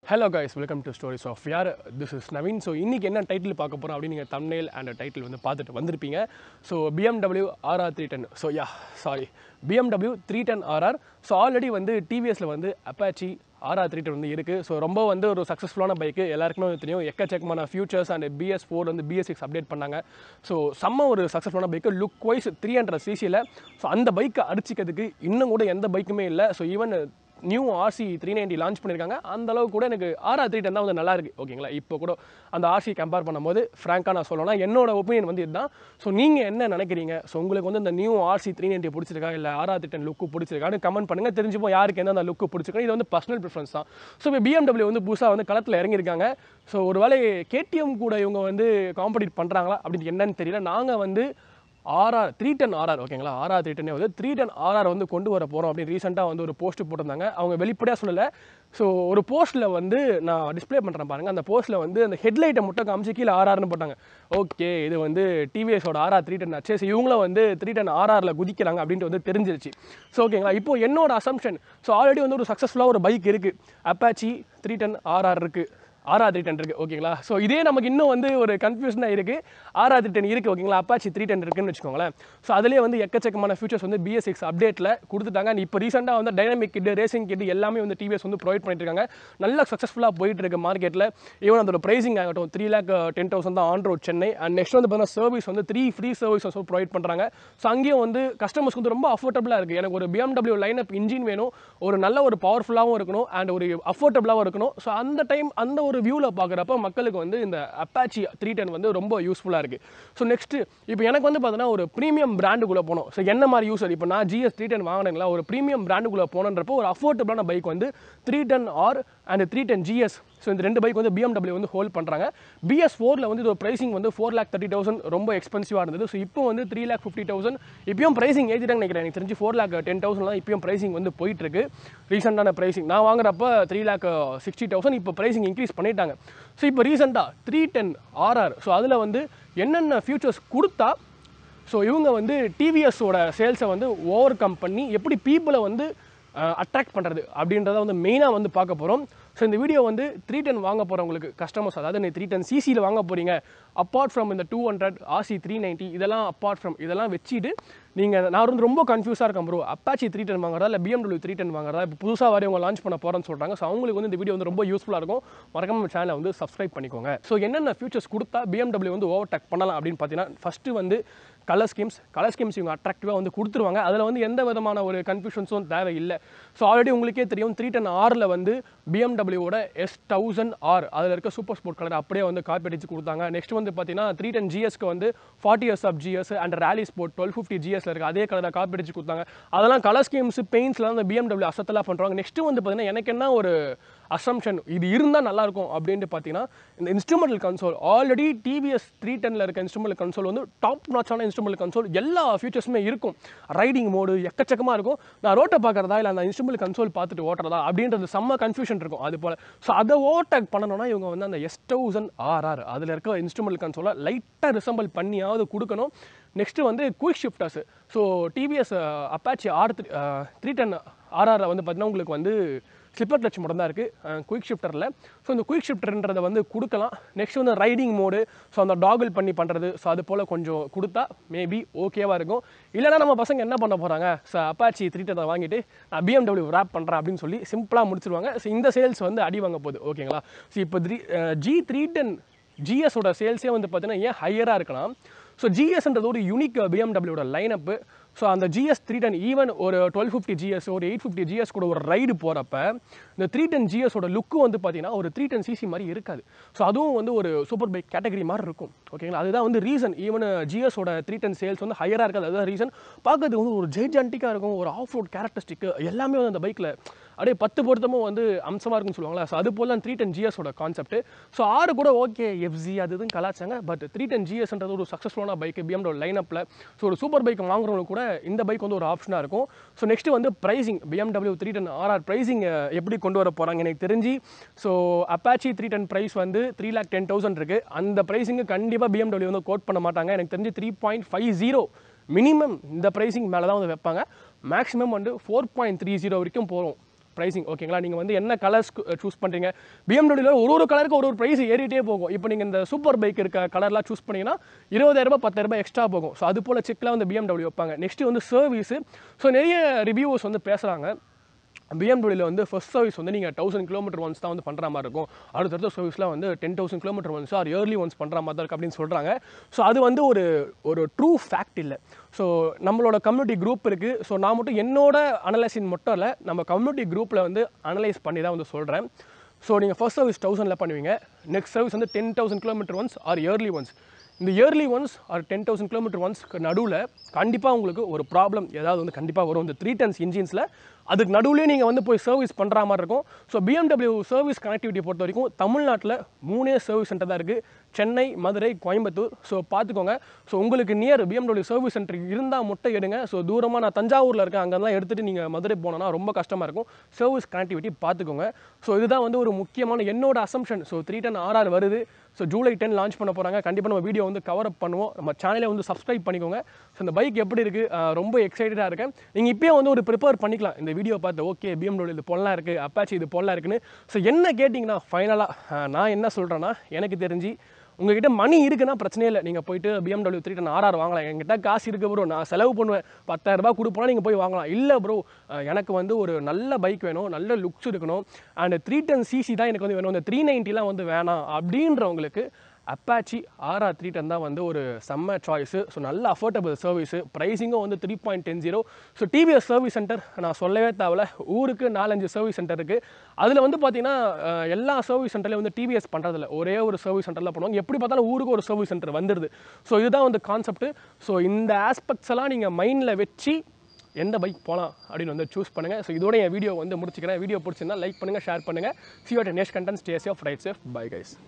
hello guys welcome to stories of யார் this is Naveen so இன்றைக்கி என்ன டைட்டில் பார்க்க போகிறோம் அப்படின்னு நீங்கள் தம்னேல் அண்ட் டைட்டில் வந்து பார்த்துட்டு வந்திருப்பீங்க so BMW RR three ten so yeah sorry BMW three ten RR so already வந்து டிவிஎஸில் வந்து அப்பாச்சி ஆர்ஆர் த்ரீ டென் வந்து இருக்குது ஸோ ரொம்ப வந்து ஒரு சக்ஸஸ்ஃபுல்லான பைக்கு எல்லாருக்குமே வந்து தெரியும் எக்கச்சக்கமான ஃபியூச்சர்ஸ் அண்ட் பிஎஸ் ஃபோர் வந்து பிஎஸ் சிக்ஸ் அப்டேட் பண்ணாங்க ஸோ செம்ம ஒரு சக்ஸஸ்ஃபுல்லான bike look wise three hundred சிசியில் ஸோ அந்த பைக்கை அடிச்சிக்கிறதுக்கு இன்னும் கூட எந்த பைக்குமே இல்லை so even new RC three ninety launch பண்ணியிருக்காங்க அந்த அளவுக்கு கூட எனக்கு ஆர்ஆர் த்ரீ டென் தான் வந்து நல்லா இருக்கு ஓகேங்களா இப்போ கூட அந்த ஆர்சி கம்பேர் பண்ணும்போது ஃப்ராங்காக நான் சொல்லணும் என்னோட ஒப்பீனியன் வந்து இதுதான் ஸோ நீங்கள் என்ன நினைக்கிறீங்க ஸோ உங்களுக்கு வந்து இந்த நியூ ஆர்சி த்ரீ நைன்ட்டி பிடிச்சிருக்கா இல்லை ஆர்ஆர் த்ரீ டென் லுக்கு பிடிச்சிருக்கான்னு கமெண்ட் பண்ணுங்கள் தெரிஞ்சுப்போம் யாருக்கு எந்த அந்த லுக்கு பிடிச்சிருக்கா இது வந்து பர்சனல் ப்ரிஃபரன்ஸ் தான் ஸோ இப்போ பிஎம்டபிள்யூ வந்து புதுசாக வந்து களத்தில் இறங்கியிருக்காங்க ஸோ ஒருவேளை கேடிஎம் கூட இவங்க வந்து காம்படிட் பண்ணுறாங்களா அப்படின்னு என்னன்னு தெரியல நாங்கள் வந்து ஆர்ஆர் த்ரீ டென் ஆர்ஆர் ஓகேங்களா ஆர்ஆர் த்ரீ டென்னே வந்து த்ரீ டென் ஆர்ஆர் வந்து கொண்டு வர போகிறோம் அப்படின்னு ரீசெண்டாக வந்து ஒரு போஸ்ட் போட்டிருந்தாங்க அவங்க வெளிப்படையாக சொல்லலை ஸோ ஒரு போஸ்ட்டில் வந்து நான் டிஸ்ப்ளே பண்ணுறேன் பாருங்கள் அந்த போஸ்ட்டில் வந்து அந்த ஹெட்லைட்டை மட்டும் காமிச்சு கீழே ஆர்ஆர்னு போட்டாங்க ஓகே இது வந்து டிவிஎஸோட ஆர்ஆர் த்ரீ டென் ஆச்சு ஸோ இவங்களும் வந்து த்ரீ டென் ஆர்ஆரில் குதிக்கிறாங்க அப்படின்ட்டு வந்து தெரிஞ்சிருச்சு ஸோ ஓகேங்களா இப்போ என்னோட அசம்ஷன் ஸோ ஆல்ரெடி வந்து ஒரு சக்ஸஸ்ஃபுல்லாக ஒரு பைக் இருக்குது அப்பாச்சி த்ரீ டென் ஆர்ஆர் இருக்குது ஆர்ஆர் த்ரீ டென் இருக்குது ஓகேங்களா ஸோ இதே நமக்கு இன்னும் வந்து ஒரு கன்ஃபியூஷனாக இருக்குது ஆர்ஆர் த்ரீ டென் இருக்குது ஓகேங்களா அப்பாச்சி த்ரீ டென் இருக்குன்னு வச்சுக்கோங்களேன் ஸோ அதுலேயே வந்து எக்கச்சக்கமான ஃபியூச்சர்ஸ் வந்து பிஎஸ் சிக்ஸ் அப்டேட்டில் கொடுத்துட்டாங்க And இப்போ ரீசெண்டாக வந்து டைனமிக் கிட் ரேசிங் கிட் எல்லாமே வந்து டிவிஎஸ் வந்து ப்ரொவைட் பண்ணிட்டு இருக்காங்க நல்லா சக்ஸஸ்ஃபுல்லாக போயிட்டு இருக்கு மார்க்கெட்டில் ஈவன் அதோட ப்ரைசிங் ஆகட்டும் த்ரீ லேக் டென் தௌசண்ட் தான் on road Chennai and next வந்து பார்த்தீங்கன்னா சர்வீஸ் வந்து த்ரீ ஃப்ரீ சர்வீஸ் வந்து ப்ரொவைட் பண்ணுறாங்க ஸோ அங்கேயும் வந்து கஸ்டமர்ஸ்க்கு வந்து ரொம்ப அஃபோர்டபுளாக இருக்குது எனக்கு ஒரு பிஎம்டபிள்யூ லைன் அப் இன்ஜின் வேணும் ஒரு நல்ல ஒரு பவர்ஃபுல்லாகவும் இருக்கணும் அண்ட் ஒரு அஃபோர்டபுளாகவும் இருக்கணும் ஸோ அந்த டைம் அந்த ஒரு வியூவில் பார்க்குறப்ப மக்களுக்கு வந்து இந்த அப்பாச்சி த்ரீ டென் வந்து ரொம்ப யூஸ்ஃபுல்லாக இருக்குது ஸோ நெக்ஸ்ட்டு இப்போ எனக்கு வந்து பார்த்தீங்கன்னா ஒரு ப்ரீமியம் பிராண்டுக்குள்ளே போகணும் ஸோ என்ன மாதிரி யூஸர் இப்போ நான் ஜிஎஸ் த்ரீ டென் வாங்கினீங்களா ஒரு ப்ரீமியம் பிராண்டுக்குள்ளே போனன்றப்போ ஒரு அஃபோர்டபுளான பைக் வந்து three ten R and three ten GS so இந்த ரெண்டு பைக் வந்து பிஎம்டபிள்யூ வந்து ஹோல்ட் பண்ணுறாங்க பிஎஸ் ஃபோரில் வந்து இது ப்ரைசிங் வந்து ஃபோர் லேக் தேர்ட்டி தௌசண்ட் ரொம்ப எக்ஸ்பென்சிவாக இருந்தது ஸோ இப்போ வந்து த்ரீ லேக் ஃபிஃப்டி தௌசண்ட் இப்பயும் ப்ரைசிங் ஏற்றிட்டாங்க நினைக்கிறேன் எனக்கு தெரிஞ்சு ஃபோர் லேக் டென் தௌசண்ட் தான் இப்பயும் ப்ரைசிங் வந்து போயிட்டுருக்கு ரீசெண்டான ப்ரைசிங் நான் வாங்குறப்ப த்ரீ லேக் சிக்ஸ்டி தௌசண்ட் இப்போ ப்ரைசிங் இன்க்ரீஸ் பண்ணிட்டாங்க ஸோ இப்போ ரீசெண்டாக த்ரீ டென் ஆர்ஆர் ஸோ அதில் வந்து என்னென்ன ஃபியூச்சர்ஸ் கொடுத்தா ஸோ இவங்க வந்து டிவிஎஸோட சேல்ஸை வந்து ஓவர் கம் பண்ணி எப்படி பீப்புளை வந்து அட்ராக்ட் பண்ணுறது அப்படின்றத வந்து மெயினாக வந்து பார்க்க போகிறோம் ஸோ இந்த வீடியோ வந்து த்ரீ டென் வாங்க போகிறவங்களுக்கு கஸ்டமர்ஸ் அதாவது நீ த்ரீ டென் சிசியில் வாங்க போகிறீங்க அப்பார்ட் ஃப்ரம் இந்த two hundred RC three ninety இதெல்லாம் அப்பார்ட் ஃப்ரம் இதெல்லாம் வச்சுட்டு நீங்கள் நான் வந்து ரொம்ப கன்ஃபியூஸாக இருக்கேன் ப்ரோ அப்பாச்சி த்ரீ டென் வாங்குறதா இல்லை பிஎம்டபிள்யூ த்ரீ டென் வாங்குறதா இப்போ புதுசாக வரை அவங்க லான்ச் பண்ண போகிறேன்னு சொல்கிறாங்க ஸோ அவங்களுக்கு வந்து இந்த வீடியோ வந்து ரொம்ப யூஸ்ஃபுல்லாக இருக்கும் மறக்காம சேனலை வந்து சப்ஸ்கிரைப் பண்ணிக்கோங்க ஸோ என்னென்ன ஃபியூச்சர்ஸ் கொடுத்தா பிஎம்டபிள்யூ வந்து ஓவர் டேக் பண்ணலாம் அப்படின்னு பார்த்தீங்கன்னா ஃபஸ்ட்டு வந்து கலர் ஸ்கீம்ஸ் கலர் ஸ்கீம்ஸ் இவங்க அட்ராக்டிவாக வந்து கொடுத்துருவாங்க அதில் வந்து எந்த விதமான ஒரு கன்ஃபியூஷன்ஸும் தேவையில்லை ஸோ ஆல்ரெடி உங்களுக்கே தெரியும் த்ரீ டென் ஆரில் வந்து பிஎம்டபிள்யூவோட எஸ் தௌசண்ட் ஆர் அதில் இருக்க சூப்பர் ஸ்போர்ட் கலர் அப்படியே வந்து காப்பி அடிச்சு கொடுத்தாங்க நெக்ஸ்ட் வந்து பார்த்தீங்கன்னா த்ரீ டென் ஜிஎஸ்க்கு வந்து forty years of GS and rally sport twelve fifty ஜிஎஸ்ல இருக்குது அதே கலரில் காப்பி அடிச்சு கொடுத்தாங்க அதெல்லாம் கலர் ஸ்கீம்ஸ் பெயிண்ட்ஸ்லாம் அந்த பிஎம்டபிள்யூ அசத்தெல்லாம் பண்ணுறாங்க நெக்ஸ்ட் வந்து பார்த்தீங்கன்னா எனக்கு என்ன ஒரு அசம்ஷன் இது இருந்தால் நல்லாயிருக்கும் அப்படின்ட்டு பார்த்தீங்கன்னா இந்த instrumental console already TVS three டெனில் இருக்க இன்ஸ்ட்ருமெண்டல் கன்சோல் வந்து டாப் நாச்சான இன்ஸ்ட்ருமெண்டல் கன்சோல் எல்லா ஃபியூச்சர்ஸுமே இருக்கும் ரைடிங் மோடு எக்கச்சக்கமாக இருக்கும் நான் ரோட்டை பார்க்குறதா இல்லை அந்த இன்ஸ்ட்ருமெண்டல் கன்சோல் பார்த்துட்டு ஓட்டுறதா அப்படின்றது செம்ம கன்ஃபியூஷன் இருக்கும் அது போல் ஸோ அதை ஓவர்டேக் பண்ணணும்னா இவங்க வந்து அந்த எஸ் தௌசண்ட் ஆர்ஆர் அதில் இருக்க இன்ஸ்ட்ருமெண்டல் கன்சோலை லைட்டாக ரிசம்பிள் பண்ணியாவது கொடுக்கணும் நெக்ஸ்ட்டு வந்து quick shifters so TVS Apache R three three ten ஆர்ஆரில் வந்து பார்த்தீங்கன்னா உங்களுக்கு வந்து ஸ்லிப்பர் கிளச் மட்டும் தான் இருக்குது குயிக் ஷிஃப்டரில் ஸோ இந்த குயிக் ஷிஃப்டர்ன்றதை வந்து கொடுக்கலாம் நெக்ஸ்ட் வந்து ரைடிங் மோடு ஸோ அந்த டாகிள் பண்ணி பண்ணுறது ஸோ அது போல் கொஞ்சம் கொடுத்தா மேபி ஓகேவாக இருக்கும் இல்லைனா நம்ம பசங்க என்ன பண்ண போகிறாங்க ஸோ அப்பாச்சி த்ரீ டென் வாங்கிட்டு நான் பிஎம்டபிள்யூ ரேப் பண்ணுறேன் அப்படின்னு சொல்லி சிம்பிளாக முடிச்சிருவாங்க ஸோ இந்த சேல்ஸ் வந்து அடி வாங்க போகுது ஓகேங்களா ஸோ இப்போ த்ரீ ஜி த்ரீ டென் ஜிஎஸோட சேல்ஸே வந்து பார்த்தீங்கன்னா ஏன் ஹையராக இருக்கலாம் ஸோ ஜிஎஸ்ன்றது ஒரு யூனிக் பிஎம்டபிள்யூட லைனப்பு ஸோ அந்த ஜிஎஸ் த்ரீ டென் ஈவன் ஒரு டுவெல் ஃபிஃப்டி ஜிஎஸ் ஒரு எயிட் ஃபிஃப்டி ஜிஎஸ் கூட ஒரு ரைடு போகிறப்ப இந்த த்ரீ டென் ஜிஎஸோட லுக்கு வந்து பார்த்தீங்கன்னா ஒரு த்ரீ டென் சிசி மாதிரி இருக்காது ஸோ அதுவும் வந்து ஒரு சூப்பர் பைக் கேட்டகரி மாதிரி இருக்கும் ஓகேங்களா அதுதான் வந்து ரீசன் ஈவன் ஜிஎஸோட த்ரீ டென் சேல்ஸ் வந்து ஹையராக இருக்காது அதுதான் ரீசன் பார்க்கறது வந்து ஒரு ஜெய்ஜான்டிக்காக இருக்கும் ஒரு ஆஃப் ரோட் கேரக்டரிஸ்டிக் எல்லாமே வந்து அந்த பைக்கில் அப்படியே பத்து பொருத்தமும் வந்து அம்சமாக இருக்குன்னு சொல்லுவாங்களா ஸோ அது போல் த்ரீ டென் ஜிஎஸோட கான்செப்ட் ஸோ ஆறு கூட ஓகே எஃப்ஜி அது இதுன்னு கலாச்சாங்க பட் த்ரீ டென் ஜிஎஸ்ன்றது ஒரு சக்ஸஸ்ஃபுல்லான பைக் பிஎம்டபிள்யூ லைனப்பில் ஸோ ஒரு சூப்பர் பைக் வாங்குறவங்களுக்கு கூட இந்த பைக் வந்து ஒரு ஆப்ஷனாக இருக்கும் ஸோ நெக்ஸ்ட் வந்து pricing BMW three ten RR pricing எப்படி கொண்டு வர போகிறாங்க எனக்கு தெரிஞ்சு so Apache three ten price வந்து த்ரீ லேக் டென் தௌசண்ட் இருக்குது அந்த ப்ரைஸிங்கு கண்டிப்பாக பிஎம்டபிள்யூ வந்து கோட் பண்ண மாட்டாங்க எனக்கு தெரிஞ்சு three point five zero minimum இந்த ப்ரைசிங் மேலே தான் வந்து வைப்பாங்க மேக்ஸிமம் வந்து ஃபோர் பாயிண்ட் த்ரீ ஜீரோ வரைக்கும் போகிறோம் ப்ரைசிங் ஓகேங்களா நீங்கள் வந்து என்ன கலர்ஸ் சூஸ் பண்ணுறீங்க பிஎம்டபிள்யூல ஒரு ஒரு கலருக்கு ஒரு ஒரு ப்ரைஸ் ஏறிட்டே போகும் இப்போ நீங்கள் இந்த சூப்பர் பைக் இருக்க கலர்லாம் சூஸ் பண்ணீங்கன்னா இருபதாயிரரூபா பத்தாயிரரூபா எக்ஸ்ட்ரா போகும் ஸோ அது போல் செக்லாம் வந்து பிஎம்டபிள்யூ வைப்பாங்க நெக்ஸ்ட்டு வந்து சர்வீஸு ஸோ நிறைய ரிவ்யூவர்ஸ் வந்து பேசுகிறாங்க பிஎம்டபிள்யூல வந்து ஃபர்ஸ்ட் சர்வீஸ் வந்து நீங்கள் தௌசண்ட் கிலோமீட்டர் ஒன்ஸ் தான் வந்து பண்ணுற மாதிரி இருக்கும் அடுத்தடுத்த சர்வீஸ்லாம் வந்து ten thousand kilometre once or yearly once பண்ணுற மாதிரி தான் இருக்குது அப்படின்னு சொல்கிறாங்க ஸோ அது வந்து ஒரு ஒரு ட்ரூ ஃபேக்ட் இல்லை ஸோ நம்மளோட கம்யூனிட்டி குரூப் இருக்குது ஸோ நான் மட்டும் என்னோட அனலைசின் மட்டும் இல்லை நம்ம கம்யூனிட்டி குரூப்பில் வந்து அனலைஸ் பண்ணி தான் வந்து சொல்கிறேன் ஸோ நீங்கள் ஃபர்ஸ்ட் சர்வீஸ் தௌசண்டில் பண்ணுவீங்க நெக்ஸ்ட் சர்வீஸ் வந்து ten thousand kilometre once or yearly once இந்த yearly once or ten thousand kilometre ஒன்ஸ்க்கு நடுவில் கண்டிப்பாக உங்களுக்கு ஒரு ப்ராப்ளம் ஏதாவது வந்து கண்டிப்பாக வரும் இந்த த்ரீ டன்ஸ் இன்ஜின்ஸில் அதுக்கு நடுவுலேயே நீங்கள் வந்து போய் சர்வீஸ் பண்ணுற மாதிரி இருக்கும் ஸோ பிஎம்டபிள்யூ சர்வீஸ் கனெக்டிவிட்டி பொறுத்த வரைக்கும் தமிழ்நாட்டில் மூணே சர்வீஸ் சென்டர் தான் இருக்குது சென்னை மதுரை கோயம்புத்தூர் ஸோ பார்த்துக்கோங்க ஸோ உங்களுக்கு நியர் பிஎம்டபிள்யூ சர்வீஸ் சென்டர் இருந்தால் மட்டும் எடுங்க ஸோ தூரமாக நான் தஞ்சாவூரில் இருக்கேன் அங்கெல்லாம் எடுத்துகிட்டு நீங்கள் மதுரை போனோன்னா ரொம்ப கஷ்டமாக இருக்கும் சர்வீஸ் கனெக்டிவிட்டி பார்த்துக்கோங்க ஸோ இதுதான் வந்து ஒரு முக்கியமான என்னோட assumption so three ten RR வருது ஸோ ஜூலை டென் லான்ச் பண்ண போகிறாங்க கண்டிப்பாக நம்ம வீடியோ வந்து கவர் அப் பண்ணுவோம் நம்ம சேனலை வந்து சப்ஸ்கிரைப் பண்ணிக்கோங்க ஸோ இந்த பைக் எப்படி இருக்குது ரொம்ப எக்ஸைட்டடாக இருக்கேன் நீங்கள் இப்போயே வந்து ஒரு ப்ரிப்பேர் பண்ணிக்கலாம் இந்த வீடியோ பார்த்து ஓகே பிஎம்டபிள்யூ இது போலாம் இருக்குது அப்பாச்சி இது போலாம் இருக்குன்னு ஸோ என்ன கேட்டிங்கன்னா ஃபைனலாக நான் என்ன சொல்கிறேன்னா எனக்கு தெரிஞ்சு உங்ககிட்ட மணி இருக்குன்னா பிரச்சனையே இல்லை நீங்கள் போயிட்டு பிஎம்டபிள்யூ த்ரீ டென் ஆர்ஆர் வாங்கலாம் என்கிட்ட காசு இருக்குது ப்ரோ நான் செலவு பண்ணுவேன் பத்தாயிரம் ரூபாய் கொடுப்போனா நீங்கள் போய் வாங்கலாம் இல்லை ப்ரோ எனக்கு வந்து ஒரு நல்ல பைக் வேணும் நல்ல லுக்ஸ் இருக்கணும் அண்ட் த்ரீ டென் சிசி தான் எனக்கு வந்து வேணும் இந்த த்ரீ நைன்ட்டிலாம் வந்து வேணாம் அப்படின்றவங்களுக்கு அப்பாச்சி ஆர்ஆர் த்ரீ டென் தான் வந்து ஒரு செம்ம சாய்ஸு ஸோ நல்ல அஃபோர்டபுள் சர்வீஸு ப்ரைஸிங்கும் வந்து three point ten zero so TVS service centre நான் சொல்லவே தேவையில்ல ஊருக்கு நாலஞ்சு சர்வீஸ் சென்டர் இருக்குது அதில் வந்து பார்த்தீங்கன்னா அஹ், எல்லா சர்வீஸ் சென்டர்லையும் வந்து டிவிஎஸ் பண்ணுறதில்ல ஒரே ஒரு சர்வீஸ் சென்டரில் பண்ணுவாங்க எப்படி பார்த்தாலும் ஊருக்கு ஒரு சர்வீஸ் சென்டர் வந்துடுது ஸோ இதுதான் வந்து கான்செப்ட் ஸோ இந்த ஆஸ்பெக்ட்ஸ் எல்லாம் நீங்கள் மைண்டில் வச்சு எந்த பைக் போகலாம் அப்படின்னு வந்து சூஸ் பண்ணுங்கள் ஸோ இதோட என் வீடியோ வந்து முடிச்சுக்கிறேன் வீடியோ பிடிச்சிருந்தா லைக் பண்ணுங்கள் ஷேர் பண்ணுங்கள் சியோட next content stay safe ride safe bye guys